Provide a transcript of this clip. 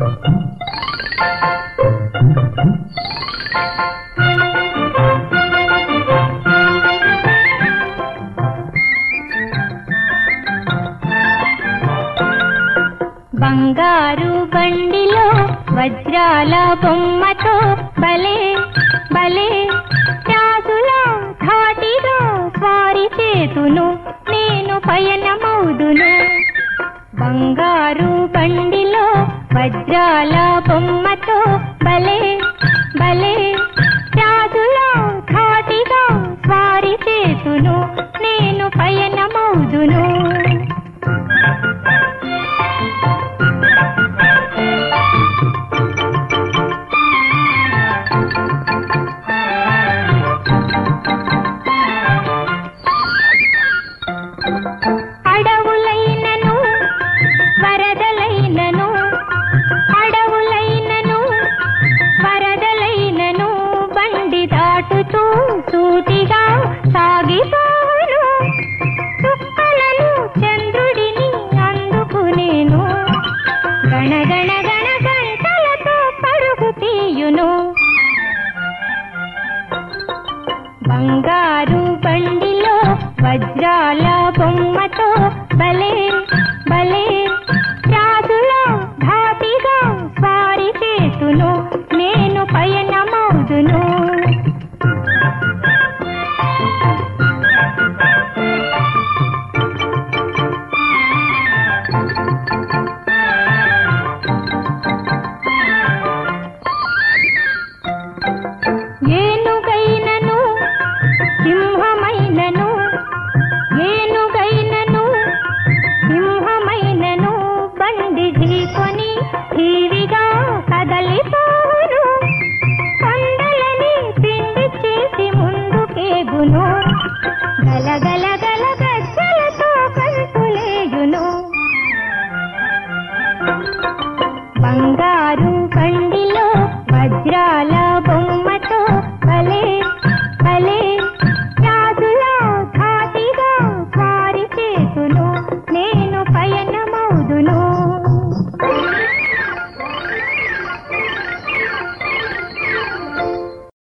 బంగారు బండిలో వజ్రాల బొమ్మతో భలే భలే రాజుల ధాటిగా స్వారి చేతును నేను పయనమౌదును బంగారు బండిలో వజ్రాల బొమ్మతో భలే భలే రాజుల ధాటిగా స్వారి చేతును నేను పయనమౌదును అడవులైనను వరదలైనను అడవులైనను వరదలైనను బండి దాటుతూ సూటిగా సాగిపోను చుక్కలను చంద్రుడిని అందుకునేను గణగణ గణ గంటలతో పరుగు తీయును బంగారు బండిలో వజ్రాల బొమ్మతో భలే భలే రాజుల ధాటిగా స్వారి చేతును నేను పయనమౌదును ఏనుగైనను సింహమైనను ఏనుగైనను సింహమైనను బండి ఢీకొని ఠీవిగా కదలిపోను కొండలని పిండి చేసి ముందుకేగును గల గల గల గల